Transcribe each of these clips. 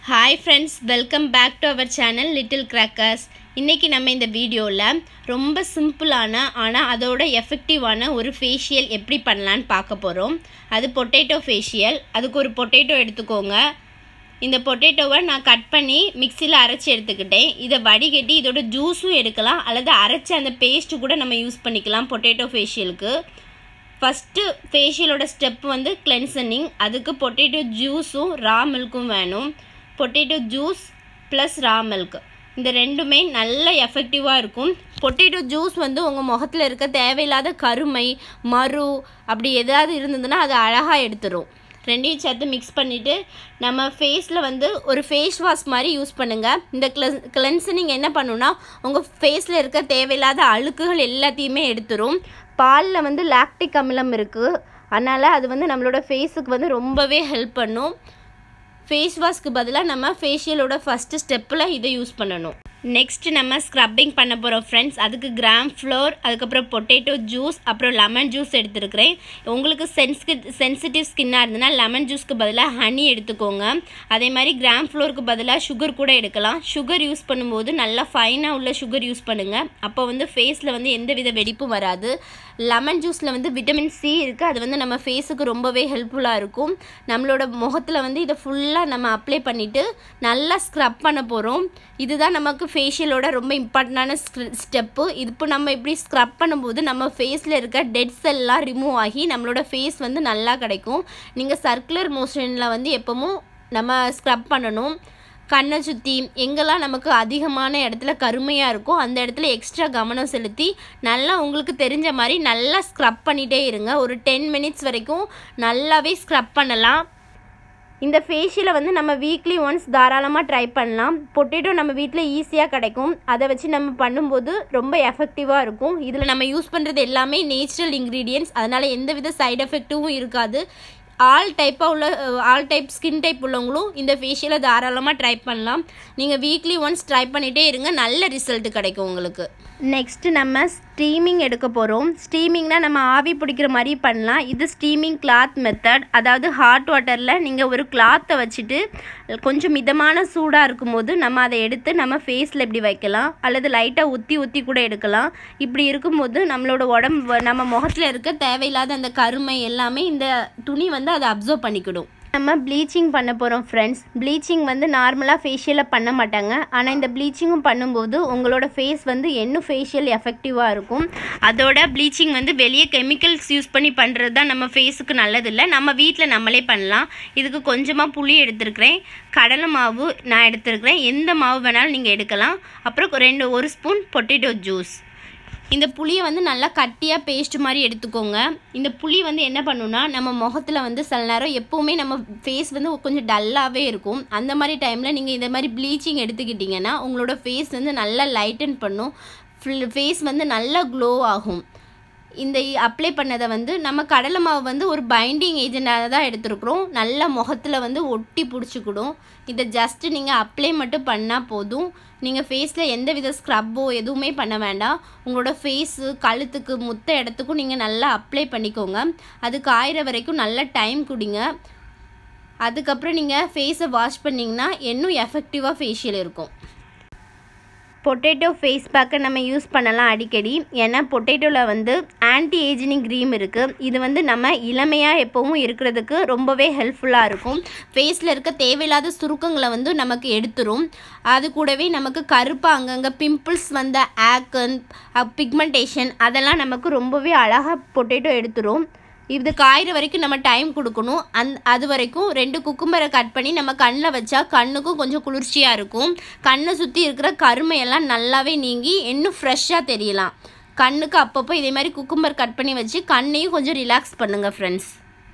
hi friends welcome back to our channel little crackers இன்றைக்கி நம்ம இந்த வீடியோவில் ரொம்ப சிம்பிளான ஆனால் அதோட எஃபெக்டிவான ஒரு ஃபேஷியல் எப்படி பண்ணலான்னு பார்க்க போகிறோம் அது பொட்டேட்டோ ஃபேஷியல் அதுக்கு ஒரு பொட்டேட்டோ எடுத்துக்கோங்க இந்த பொட்டேட்டோவை நான் கட் பண்ணி மிக்சியில் அரைச்சி எடுத்துக்கிட்டேன் இதை வடிகட்டி இதோட ஜூஸும் எடுக்கலாம் அல்லது அரைச்ச அந்த பேஸ்ட்டு கூட நம்ம யூஸ் பண்ணிக்கலாம் பொட்டேட்டோ ஃபேஷியலுக்கு ஃபஸ்ட்டு ஃபேஷியலோட ஸ்டெப் வந்து கிளென்சனிங் அதுக்கு பொட்டேட்டோ ஜூஸும் ரா மில்க்கும் வேணும் potato juice plus raw milk இந்த ரெண்டுமே நல்ல எஃபெக்டிவாக இருக்கும் பொட்டேட்டோ ஜூஸ் வந்து உங்கள் முகத்தில் இருக்க தேவையில்லாத கருமை மறு அப்படி எதாவது இருந்ததுன்னா அது அழகாக எடுத்துரும் ரெண்டையும் சேர்த்து மிக்ஸ் பண்ணிவிட்டு நம்ம ஃபேஸில் வந்து ஒரு ஃபேஸ் வாஷ் மாதிரி யூஸ் பண்ணுங்கள் இந்த கிளஸ் கிளென்சனிங் என்ன பண்ணுன்னா உங்கள் ஃபேஸில் இருக்க தேவையில்லாத அழுக்குகள் எல்லாத்தையுமே எடுத்துரும் பாலில் வந்து லாக்டிக் அமிலம் இருக்குது அதனால் அது வந்து நம்மளோட ஃபேஸுக்கு வந்து ரொம்பவே ஹெல்ப் பண்ணும் ஃபேஸ் வாஷ்க்கு பதிலாக நம்ம ஃபேஷியலோட ஃபஸ்ட்டு ஸ்டெப்பில் இதை யூஸ் பண்ணணும் நெக்ஸ்ட் நம்ம ஸ்க்ரப்பிங் பண்ண போகிறோம் ஃப்ரெண்ட்ஸ் அதுக்கு கிராம் ஃப்ளோர் அதுக்கப்புறம் பொட்டேட்டோ ஜூஸ் அப்புறம் லெமன் ஜூஸ் எடுத்துருக்கிறேன் உங்களுக்கு சென்ஸ்கி சென்சிட்டிவ் ஸ்கின்னாக இருந்ததுன்னா லெமன் ஜூஸ்க்கு பதிலாக ஹனி எடுத்துக்கோங்க அதே மாதிரி கிராம் ஃப்ளோருக்கு பதிலாக சுகர் கூட எடுக்கலாம் சுகர் யூஸ் பண்ணும்போது நல்லா ஃபைனாக உள்ள சுகர் யூஸ் பண்ணுங்கள் அப்போ வந்து ஃபேஸில் வந்து எந்த வித வெடிப்பும் வராது லெமன் ஜூஸில் வந்து விட்டமின் சி இருக்குது அது வந்து நம்ம ஃபேஸுக்கு ரொம்பவே ஹெல்ப்ஃபுல்லாக இருக்கும் நம்மளோட முகத்தில் வந்து இதை ஃபுல்லாக நம்ம அப்ளை பண்ணிவிட்டு நல்லா ஸ்க்ரப் பண்ண போகிறோம் இதுதான் நமக்கு ஃபேஷியலோட ரொம்ப இம்பார்ட்டண்டான ஸ்டெப்பு இது இப்போ நம்ம இப்படி ஸ்க்ரப் பண்ணும்போது நம்ம ஃபேஸில் இருக்க டெட் செல்லாம் ரிமூவ் ஆகி நம்மளோட ஃபேஸ் வந்து நல்லா கிடைக்கும் நீங்கள் சர்க்குலர் மோஷனில் வந்து எப்போவும் நம்ம ஸ்க்ரப் பண்ணணும் கண்ணை சுற்றி எங்கெல்லாம் நமக்கு அதிகமான இடத்துல கருமையாக இருக்கோ அந்த இடத்துல எக்ஸ்ட்ரா கவனம் செலுத்தி நல்லா உங்களுக்கு தெரிஞ்ச மாதிரி நல்லா ஸ்க்ரப் பண்ணிகிட்டே இருங்க ஒரு டென் மினிட்ஸ் வரைக்கும் நல்லாவே ஸ்க்ரப் பண்ணலாம் இந்த ஃபேஷியலை வந்து நம்ம வீக்லி ஒன்ஸ் தாராளமாக ட்ரை பண்ணலாம் பொட்டேட்டோ நம்ம வீட்டில் ஈஸியாக கிடைக்கும் அதை வச்சு நம்ம பண்ணும்போது ரொம்ப எஃபெக்டிவாக இருக்கும் இதில் நம்ம யூஸ் பண்ணுறது எல்லாமே நேச்சுரல் இன்க்ரீடியன்ட்ஸ் அதனால் எந்தவித சைடு எஃபெக்ட்டும் இருக்காது ஆல் டைப்பாக உள்ள ஆல் டைப் ஸ்கின் டைப் உள்ளவங்களும் இந்த ஃபேஷியலை தாராளமாக ட்ரை பண்ணலாம் நீங்கள் வீக்லி ஒன்ஸ் ட்ரை பண்ணிகிட்டே இருங்க நல்ல ரிசல்ட் கிடைக்கும் உங்களுக்கு நெக்ஸ்ட்டு நம்ம ஸ்டீமிங் எடுக்க போகிறோம் ஸ்டீமிங்னால் நம்ம ஆவி பிடிக்கிற மாதிரி பண்ணலாம் இது ஸ்டீமிங் கிளாத் மெத்தட் அதாவது ஹாட் வாட்டரில் நீங்கள் ஒரு கிளாத்தை வச்சுட்டு கொஞ்சம் மிதமான சூடாக இருக்கும்போது நம்ம அதை எடுத்து நம்ம ஃபேஸில் இப்படி வைக்கலாம் அல்லது லைட்டாக ஊற்றி ஊற்றி கூட எடுக்கலாம் இப்படி இருக்கும்போது நம்மளோட உடம்பு நம்ம முகத்தில் இருக்க தேவையில்லாத அந்த கருமை எல்லாமே இந்த துணி வந்து அதை அப்சர்வ் பண்ணிக்கிடும் நம்ம ப்ளீச்சிங் பண்ண போகிறோம் ஃப்ரெண்ட்ஸ் ப்ளீச்சிங் வந்து நார்மலாக ஃபேஷியலில் பண்ண மாட்டாங்க ஆனால் இந்த ப்ளீச்சிங்கும் பண்ணும்போது உங்களோட ஃபேஸ் வந்து இன்னும் ஃபேஷியல் எஃபெக்டிவாக இருக்கும் அதோட ப்ளீச்சிங் வந்து வெளியே கெமிக்கல்ஸ் யூஸ் பண்ணி பண்ணுறது தான் நம்ம ஃபேஸுக்கு நல்லதில்லை நம்ம வீட்டில் நம்மளே பண்ணலாம் இதுக்கு கொஞ்சமாக புளி எடுத்துருக்கிறேன் கடலை மாவு நான் எடுத்துருக்கிறேன் எந்த மாவு வேணாலும் நீங்கள் எடுக்கலாம் அப்புறம் ரெண்டு ஒரு ஸ்பூன் பொட்டேட்டோ ஜூஸ் இந்த புளியை வந்து நல்லா கட்டியாக பேஸ்ட் மாதிரி எடுத்துக்கோங்க இந்த புளி வந்து என்ன பண்ணுன்னா நம்ம முகத்தில் வந்து சில நேரம் எப்போவுமே நம்ம ஃபேஸ் வந்து கொஞ்சம் டல்லாகவே இருக்கும் அந்த மாதிரி டைமில் நீங்கள் இந்த மாதிரி ப்ளீச்சிங் எடுத்துக்கிட்டிங்கன்னா உங்களோட ஃபேஸ் வந்து நல்லா லைட்டன் பண்ணும் ஃபேஸ் வந்து நல்லா க்ளோ ஆகும் இந்த அப்ளை பண்ணதை வந்து நம்ம கடலை மாவு வந்து ஒரு பைண்டிங் ஏஜெண்டாக தான் எடுத்துருக்குறோம் நல்லா முகத்தில் வந்து ஒட்டி பிடிச்சிக்கிடும் இதை ஜஸ்ட்டு நீங்கள் அப்ளை மட்டும் பண்ணால் போதும் நீங்கள் ஃபேஸில் எந்த வித ஸ்க்ரப்போ எதுவுமே பண்ண வேண்டாம் உங்களோட ஃபேஸு கழுத்துக்கு முத்த இடத்துக்கும் நீங்கள் நல்லா அப்ளை பண்ணிக்கோங்க அது காயிற வரைக்கும் நல்ல டைம் கொடுங்க அதுக்கப்புறம் நீங்கள் ஃபேஸை வாஷ் பண்ணிங்கன்னா இன்னும் எஃபெக்டிவாக ஃபேஷியல் இருக்கும் பொட்டேட்டோ ஃபேஸ் பேக்கை நம்ம யூஸ் பண்ணலாம் அடிக்கடி ஏன்னா பொட்டேட்டோவில் வந்து ஆன்டி ஏஜினிங் க்ரீம் இருக்குது இது வந்து நம்ம இளமையாக எப்போவும் இருக்கிறதுக்கு ரொம்பவே ஹெல்ப்ஃபுல்லாக இருக்கும் ஃபேஸில் இருக்க தேவையில்லாத சுருக்கங்களை வந்து நமக்கு எடுத்துரும் அது கூடவே நமக்கு கருப்பாக அங்கங்கே பிம்பிள்ஸ் வந்த ஆக்கன் பிக்மெண்டேஷன் அதெல்லாம் நமக்கு ரொம்பவே அழகாக பொட்டேட்டோ எடுத்துரும் இது காயிற வரைக்கும் நம்ம டைம் கொடுக்கணும் அந் அது வரைக்கும் ரெண்டு குக்கும்பரை கட் பண்ணி நம்ம கண்ணில் வச்சா கண்ணுக்கும் கொஞ்சம் குளிர்ச்சியாக இருக்கும் கண்ணை சுற்றி இருக்கிற கருமையெல்லாம் நல்லாவே நீங்கி இன்னும் ஃப்ரெஷ்ஷாக தெரியலாம் கண்ணுக்கு அப்பப்போ இதே மாதிரி குக்கும்பர் கட் பண்ணி வச்சு கண்ணையும் கொஞ்சம் ரிலாக்ஸ் பண்ணுங்கள் ஃப்ரெண்ட்ஸ்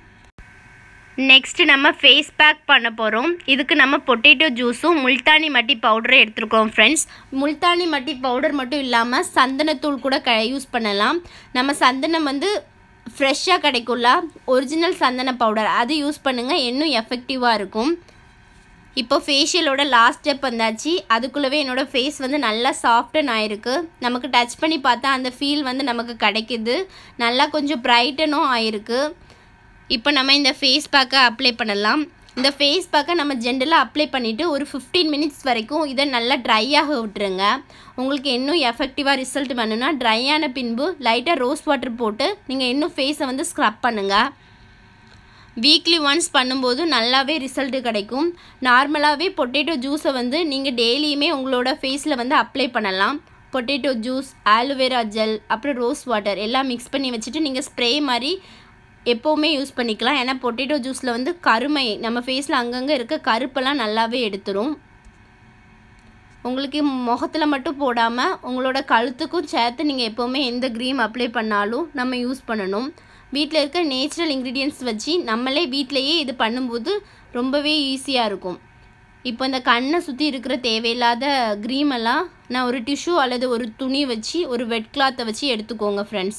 நெக்ஸ்ட்டு நம்ம ஃபேஸ் பேக் பண்ண போகிறோம் இதுக்கு நம்ம பொட்டேட்டோ ஜூஸும் முல்தானி மட்டி பவுடரும் எடுத்துருக்கோம் ஃப்ரெண்ட்ஸ் முல்தானி மட்டி பவுடர் மட்டும் இல்லாமல் சந்தனத்தூள் கூட க யூஸ் பண்ணலாம் நம்ம சந்தனம் வந்து ஃப்ரெஷ்ஷாக கிடைக்கும்ல ஒரிஜினல் சந்தன பவுடர் அது யூஸ் பண்ணுங்கள் இன்னும் எஃபெக்டிவாக இருக்கும் இப்போ ஃபேஷியலோட லாஸ்ட் ஸ்டெப் வந்தாச்சு அதுக்குள்ளவே என்னோடய ஃபேஸ் வந்து நல்லா சாஃப்டன் ஆயிருக்கு நமக்கு டச் பண்ணி பார்த்தா அந்த ஃபீல் வந்து நமக்கு கிடைக்குது நல்லா கொஞ்சம் ப்ரைட்டனும் ஆயிருக்கு இப்போ நம்ம இந்த ஃபேஸ் பேக்கை அப்ளை பண்ணலாம் இந்த ஃபேஸ் பேக்கை நம்ம ஜென்ரலாக அப்ளை பண்ணிவிட்டு ஒரு ஃபிஃப்டீன் மினிட்ஸ் வரைக்கும் இதை நல்லா ட்ரையாக விட்டுருங்க உங்களுக்கு இன்னும் எஃபெக்டிவாக ரிசல்ட் வேணும்னா ட்ரையான பின்பு லைட்டாக ரோஸ் வாட்டர் போட்டு நீங்கள் இன்னும் ஃபேஸை வந்து ஸ்க்ரப் பண்ணுங்கள் வீக்லி ஒன்ஸ் பண்ணும்போது நல்லாவே ரிசல்ட்டு கிடைக்கும் நார்மலாகவே பொட்டேட்டோ ஜூஸை வந்து நீங்கள் டெய்லியுமே உங்களோட ஃபேஸில் வந்து அப்ளை பண்ணலாம் பொட்டேட்டோ ஜூஸ் ஆலோவேரா ஜெல் அப்புறம் ரோஸ் வாட்டர் எல்லாம் மிக்ஸ் பண்ணி வச்சுட்டு நீங்கள் ஸ்ப்ரே மாதிரி எப்போவுமே யூஸ் பண்ணிக்கலாம் ஏன்னா பொட்டேட்டோ ஜூஸில் வந்து கருமை நம்ம ஃபேஸில் அங்கங்கே இருக்க கருப்பெல்லாம் நல்லாவே எடுத்துரும் உங்களுக்கு முகத்தில் மட்டும் போடாமல் உங்களோட கழுத்துக்கும் சேர்த்து நீங்கள் எப்போவுமே எந்த க்ரீம் அப்ளை பண்ணாலும் நம்ம யூஸ் பண்ணணும் வீட்டில் இருக்க நேச்சுரல் இன்க்ரீடியன்ஸ் வச்சு நம்மளே வீட்டிலையே இது பண்ணும்போது ரொம்பவே ஈஸியாக இருக்கும் இப்போ இந்த கண்ணை சுற்றி இருக்கிற தேவையில்லாத க்ரீம் எல்லாம் நான் ஒரு டிஷ்யூ அல்லது ஒரு துணி வச்சு ஒரு வெட் கிளாத்தை வச்சு எடுத்துக்கோங்க ஃப்ரெண்ட்ஸ்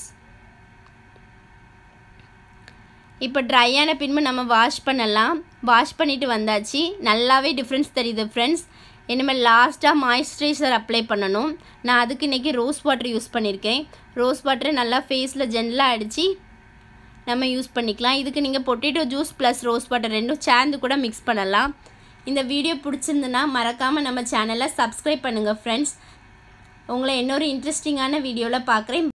இப்போ ட்ரையான பின்பு நம்ம வாஷ் பண்ணலாம் வாஷ் பண்ணிவிட்டு வந்தாச்சு நல்லாவே டிஃப்ரென்ஸ் தெரியுது ஃப்ரெண்ட்ஸ் இனிமேல் லாஸ்ட்டாக மாய்ஸ்சரைசர் அப்ளை பண்ணணும் நான் அதுக்கு இன்றைக்கி ரோஸ் வாட்டர் யூஸ் பண்ணியிருக்கேன் ரோஸ் வாட்டரை நல்லா ஃபேஸில் ஜென்லாக அடித்து நம்ம யூஸ் பண்ணிக்கலாம் இதுக்கு நீங்கள் potato juice plus rose water ரெண்டும் சேர்ந்து கூட மிக்ஸ் பண்ணலாம் இந்த வீடியோ பிடிச்சிருந்துன்னா மறக்காமல் நம்ம சேனலை சப்ஸ்கிரைப் பண்ணுங்கள் ஃப்ரெண்ட்ஸ் உங்களை இன்னொரு இன்ட்ரெஸ்டிங்கான வீடியோவில் பார்க்குறேன்